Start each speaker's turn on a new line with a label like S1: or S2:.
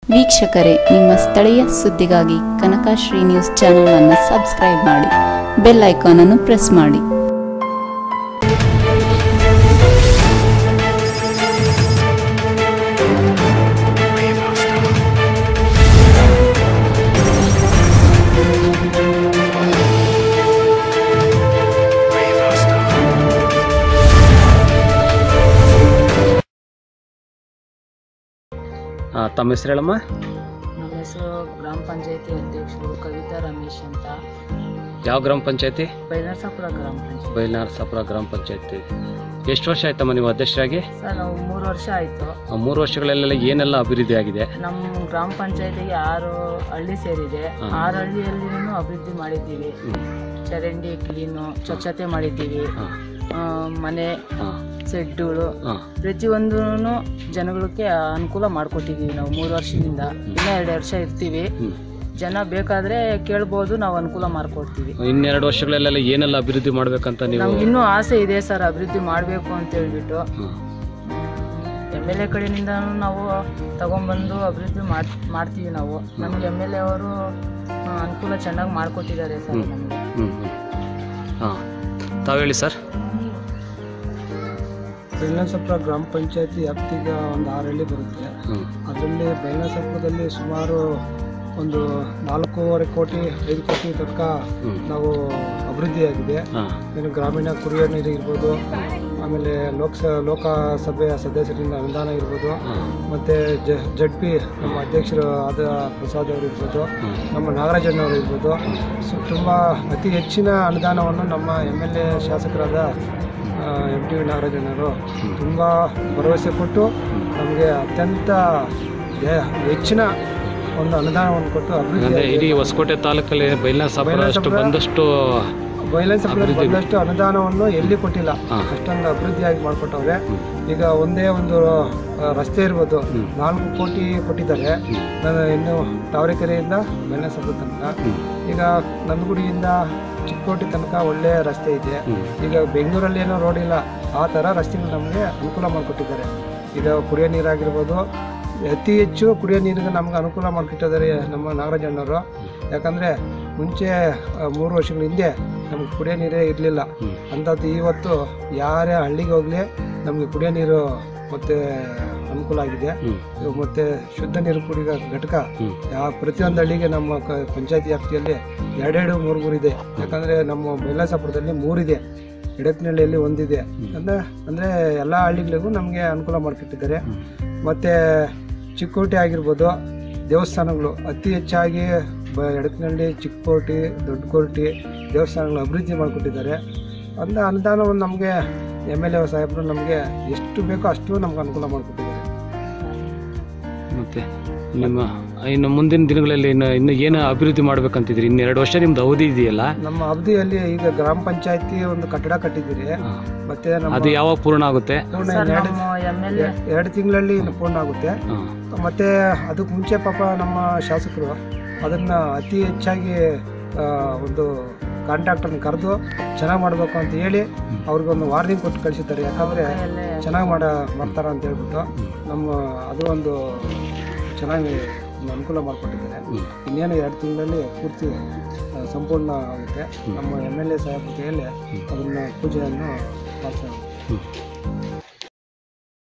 S1: ವೀಕ್ಷಕರೇ ನಿಮ್ಮ ಸ್ಥಳೀಯ ಸುದ್ದಿಗಾಗಿ ಕನಕಶ್ರೀ ನ್ಯೂಸ್ ಚಾನೆಲ್ ಅನ್ನು ಸಬ್ಸ್ಕ್ರೈಬ್ ಮಾಡಿ ಬೆಲ್ ಐಕಾನ್ ಅನ್ನು ಪ್ರೆಸ್ ಮಾಡಿ
S2: ಆ, ತಮ್ಮ ಹೆಸರು ಹೇಳಮ್ಮ
S3: ನಮ್ಮ ಹೆಸರು ಗ್ರಾಮ ಪಂಚಾಯತಿ ಅಧ್ಯಕ್ಷರು ಕವಿತಾ ರಮೇಶ್ ಅಂತ
S2: ಯಾವ ಗ್ರಾಮ ಪಂಚಾಯತಿ
S3: ಬೈಲಾಸಪುರ ಗ್ರಾಮ ಪಂಚಾಯತಿ
S2: ಬೈಲ್ನಾರಸಾಪುರ ಗ್ರಾಮ ಪಂಚಾಯತಿ ಎಷ್ಟು ವರ್ಷ ಆಯ್ತಮ್ಮ ನೀವು ಅಧ್ಯಕ್ಷರಾಗಿ
S3: ಸರ್ ನಾವು ಮೂರು ವರ್ಷ ಆಯಿತು
S2: ಆ ಮೂರು ವರ್ಷಗಳಲ್ಲೆಲ್ಲ ಏನೆಲ್ಲ ಅಭಿವೃದ್ಧಿ ಆಗಿದೆ
S3: ನಮ್ಮ ಗ್ರಾಮ ಪಂಚಾಯತಿಗೆ ಆರು ಹಳ್ಳಿ ಸೇರಿದೆ
S2: ಹಾ.
S3: ಆರು ಹಳ್ಳಿಯಲ್ಲಿನೂ ಅಭಿವೃದ್ಧಿ ಮಾಡಿದ್ದೀವಿ ಚರಂಡಿ ಕ್ಲೀನು ಸ್ವಚ್ಛತೆ ಮಾಡಿದ್ದೀವಿ
S2: ಹಾಂ
S3: ಆ, ಮನೆ
S2: ಹಾಂ
S3: ಸೆಡ್ಡುಗಳು
S2: ಹಾಂ
S3: ಪ್ರತಿಯೊಂದೂ ಜನಗಳಿಗೆ ಅನುಕೂಲ ಮಾಡಿಕೊಟ್ಟಿದ್ದೀವಿ ನಾವು ಮೂರು ವರ್ಷದಿಂದ ಇನ್ನೂ ಎರಡು ವರ್ಷ ಇರ್ತೀವಿ
S2: ಹ್ಞೂ
S3: ಜನ ಬೇಕಾದರೆ ಕೇಳ್ಬೋದು ನಾವು ಅನುಕೂಲ ಮಾಡಿಕೊಡ್ತೀವಿ
S2: ಇನ್ನೆರಡು ವರ್ಷಗಳಲ್ಲೆಲ್ಲ ಏನೆಲ್ಲ ಅಭಿವೃದ್ಧಿ ಮಾಡ್ಬೇಕಂತ ನೀವು
S3: ನಮ್ಗೆ ಇನ್ನೂ ಆಸೆ ಇದೆ ಸರ್ ಅಭಿವೃದ್ಧಿ ಮಾಡಬೇಕು ಅಂತ ಹೇಳ್ಬಿಟ್ಟು
S2: ಹಾಂ
S3: ಎಮ್ ಎಲ್ ಎ ಕಡೆಯಿಂದ ನಾವು ತಗೊಂಡ್ಬಂದು ಅಭಿವೃದ್ಧಿ ಮಾಡ್ ಮಾಡ್ತೀವಿ ನಾವು ನಮಗೆ ಎಮ್ ಎಲ್ ಎ ಅವರು ಆ, ಅನುಕೂಲ ಚೆನ್ನಾಗಿ ಮಾಡಿಕೊಟ್ಟಿದ್ದಾರೆ ಸರ್
S2: ಹ್ಮ್.
S3: ನಮಗೆ
S2: ಹ್ಞೂ ಹ್ಞೂ ಹಾಂ ತಾವು ಹೇಳಿ ಸರ್
S4: ಬೈಲಸಪ್ರ ಗ್ರಾಮ ಪಂಚಾಯತಿ ವ್ಯಾಪ್ತಿಗೆ ಒಂದು ಆರು ಹಳ್ಳಿ ಬರುತ್ತೆ
S2: ಹ್ಞೂ
S4: ಅದರಲ್ಲಿ ಬೈಲಸಪ್ರದಲ್ಲಿ ಸುಮಾರು ಒಂದು ನಾಲ್ಕೂವರೆ ಕೋಟಿ ಐದು ಕೋಟಿ ತನಕ
S2: ಹ್ಞೂ
S4: ನಾವು ಅಭಿವೃದ್ಧಿಯಾಗಿದೆ
S2: ಹಾಂ
S4: ಇನ್ನು ಗ್ರಾಮೀಣ ಕುಡಿಯೋ ನೀರು ಇರ್ಬೋದು ಆಮೇಲೆ ಲೋಕಸ ಲೋಕಸಭೆಯ ಸದಸ್ಯರಿಂದ ಅನುದಾನ ಇರ್ಬೋದು
S2: ಹಾಂ
S4: ಮತ್ತು ಜ ಜಡ್ ಪಿ ನಮ್ಮ ಅಧ್ಯಕ್ಷರು ಆದ ಪ್ರಸಾದ್ ಅವರು ಇರ್ಬೋದು ನಮ್ಮ ನಾಗರಾಜಣ್ಣವರು ಇರ್ಬೋದು ಸೊ ತುಂಬ ಅತಿ ಹೆಚ್ಚಿನ ಅನುದಾನವನ್ನು ನಮ್ಮ ಎಮ್ ಎಲ್ ಎ ಶಾಸಕರಾದ ಎಂ ಟಿ ವಿ ನಾಗರಾಜಣ್ಣವರು ತುಂಬ ಭರವಸೆ ಕೊಟ್ಟು ನಮಗೆ ಅತ್ಯಂತ ಹೆ- ಹೆಚ್ಚಿನ ಒಂದು ಅನುದಾನವನ್ನು ಕೊಟ್ಟು
S2: ಅಂದರೆ
S4: ಅಭಿವೃದ್ಧಿ
S2: ಇಡೀ ಹೊಸಕೋಟೆ ತಾಲೂಕಲ್ಲಿ ಬೈಲ್ನಾರಸಾಪುರ ಅಷ್ಟು ಬಂದಷ್ಟು
S4: ಬೈಲೆನ್ಸ್ ಬಂದಷ್ಟು ಅನುದಾನವನ್ನು ಎಲ್ಲಿ ಕೊಟ್ಟಿಲ್ಲ
S2: ಹಾಂ.
S4: ಅಷ್ಟೊಂದು ಅಭಿವೃದ್ಧಿಯಾಗಿ ಮಾಡಿಕೊಟ್ಟವ್ರೆ ಈಗ ಒಂದೇ ಒಂದು ಆ, ರಸ್ತೆ ಇರ್ಬೋದು ನಾಲ್ಕು ಕೋಟಿ ಕೊಟ್ಟಿದ್ದಾರೆ ನಾನು ಇನ್ನು ತಾವರೆಕೆರೆಯಿಂದ ಬೆಣ್ಣೆಸಬ್ಬ ತನಕ ಈಗ ನಂದಗುಡಿಯಿಂದ ಚಿಕ್ಕೋಟಿ ತನಕ ಒಳ್ಳೆಯ ರಸ್ತೆ ಇದೆ ಈಗ ಬೆಂಗಳೂರಲ್ಲಿ ಏನೋ ರೋಡ್ ಇಲ್ಲ ಆ ಥರ ರಸ್ತೆಗಳು ನಮಗೆ ಅನುಕೂಲ ಮಾಡಿಕೊಟ್ಟಿದ್ದಾರೆ ಈಗ ಕುಡಿಯೋ ನೀರಾಗಿರ್ಬೋದು ಅತಿ ಹೆಚ್ಚು ಕುಡಿಯೋ ನೀರಿಗೆ ನಮ್ಗೆ ಅನುಕೂಲ ಮಾಡಿಕೊಟ್ಟಿದ್ದಾರೆ ನಮ್ಮ ನಾಗರಾಜಣ್ಣವರು ಯಾಕಂದರೆ ಮುಂಚೆ ಆ, ಮೂರು ವರ್ಷಗಳ ಹಿಂದೆ ನಮ್ಗೆ ಕುಡಿಯೋ ನೀರೇ ಇರಲಿಲ್ಲ ಅಂಥದ್ದು ಇವತ್ತು ಯಾರೇ ಹಳ್ಳಿಗೆ ಹೋಗಲಿ ನಮಗೆ ಕುಡಿಯೋ ನೀರು ಮತ್ತು ಅನುಕೂಲ ಆಗಿದೆ ಇವು ಮತ್ತೆ ಶುದ್ಧ ನೀರು ಕುಡಿಯೋ ಘಟಕ ಯಾವ ಪ್ರತಿಯೊಂದು ಹಳ್ಳಿಗೆ ನಮ್ಮ ಕ- ಪಂಚಾಯತಿ ವ್ಯಾಪ್ತಿಯಲ್ಲಿ ಎರಡೆರಡು ಮೂರು ಮೂರು ಇದೆ ಯಾಕಂದರೆ ನಮ್ಮ ಬೆಳ್ಳಸಾಪುರದಲ್ಲಿ ಮೂರಿದೆ ಎಡಕ್ನಹಳ್ಳಿಯಲ್ಲಿ ಒಂದಿದೆ ಅಂದರೆ ಅಂದರೆ ಎಲ್ಲ ಹಳ್ಳಿಗಳಿಗೂ ನಮಗೆ ಅನುಕೂಲ ಮಾಡಿಕೊಟ್ಟಿದ್ದಾರೆ ಮತ್ತು ಚಿಕ್ಕೋಟೆ ಆಗಿರ್ಬೋದು ದೇವಸ್ಥಾನಗಳು ಅತಿ ಹೆಚ್ಚಾಗಿ ಬ ಎಡಕ್ನಹಳ್ಳಿ ಚಿಕ್ಕೋಟಿ ದೊಡ್ಡ ಕೋಟಿ ದೇವಸ್ಥಾನಗಳು ಅಭಿವೃದ್ಧಿ ಮಾಡಿಕೊಟ್ಟಿದ್ದಾರೆ ಅಂದ ಅನುದಾನವನ್ನು ನಮಗೆ ಎಮ್ ಎಲ್ ಎ ಸಾಹೇಬರು ನಮಗೆ ಎಷ್ಟು ಬೇಕೋ ಅಷ್ಟು ನಮ್ಗೆ ಅನುಕೂಲ ಮಾಡಿಕೊಟ್ಟಿದ್ದಾರೆ
S2: ಮತ್ತೆ ನಿಮ್ಮ ಇನ್ನು ಮುಂದಿನ ದಿನಗಳಲ್ಲಿ ಇನ್ನು ಇನ್ನು ಏನು ಅಭಿವೃದ್ಧಿ ಮಾಡ್ಬೇಕಂತಿದ್ರಿ ಇನ್ನು ಎರಡು ವರ್ಷ ನಿಮ್ದು ಅವಧಿ ಇದೆಯಲ್ಲ
S4: ನಮ್ಮ ಅವಧಿಯಲ್ಲಿ ಈಗ ಗ್ರಾಮ ಪಂಚಾಯತಿ ಒಂದು ಕಟ್ಟಡ ಕಟ್ಟಿದ್ದೀರಿ
S2: ಹಾ.
S4: ಮತ್ತೆ ನಮ್ಮ
S2: ಅದು ಯಾವಾಗ ಪೂರ್ಣ ಆಗುತ್ತೆ
S4: ಪೂರ್ಣ
S3: ಸರ್
S4: ಎರಡು
S3: ನಮ್ಮ ಎಮ್ ಎಲ್ ಎ
S4: ಎರಡು ತಿಂಗಳಲ್ಲಿ ಇನ್ನು ಪೂರ್ಣ ಆಗುತ್ತೆ
S2: ಹಾಂ
S4: ಮತ್ತೆ ಅದಕ್ಕೆ ಮುಂಚೆ ಪಾಪ ನಮ್ಮ ಶಾಸಕರು ಅದನ್ನ ಅತಿ ಹೆಚ್ಚಾಗಿ ಆ, ಒಂದು ಕಾಂಟ್ರಾಕ್ಟರ್ನ ಕರೆದು ಚೆನ್ನಾಗಿ ಮಾಡಬೇಕು ಅಂತ ಹೇಳಿ ಅವ್ರಿಗೆ ಒಂದು ವಾರ್ನಿಂಗ್ ಕೊಟ್ಟು ಕಳಿಸಿದ್ದಾರೆ ಯಾಕಂದರೆ ಚೆನ್ನಾಗಿ ಮಾಡ ಮಾಡ್ತಾರ ಅಂತ ಹೇಳ್ಬಿಟ್ಟು ನಮ್ಮ ಅದು ಒಂದು ಚೆನ್ನಾಗಿ ಒಂದು ಅನುಕೂಲ ಮಾಡಿಕೊಟ್ಟಿದ್ದಾರೆ ಇನ್ನೇನು ಎರಡು ತಿಂಗಳಲ್ಲಿ ಪೂರ್ತಿ ಆ, ಸಂಪೂರ್ಣ ಆಗುತ್ತೆ ನಮ್ಮ ಎಮ್ ಎಲ್ ಎ ಸಾಹೇಬ್ ಕೈಯಲ್ಲಿ ಅದನ್ನು ಪೂಜೆಯನ್ನು ಮಾಡ್ತಾರೆ
S2: ಹ್ಞೂ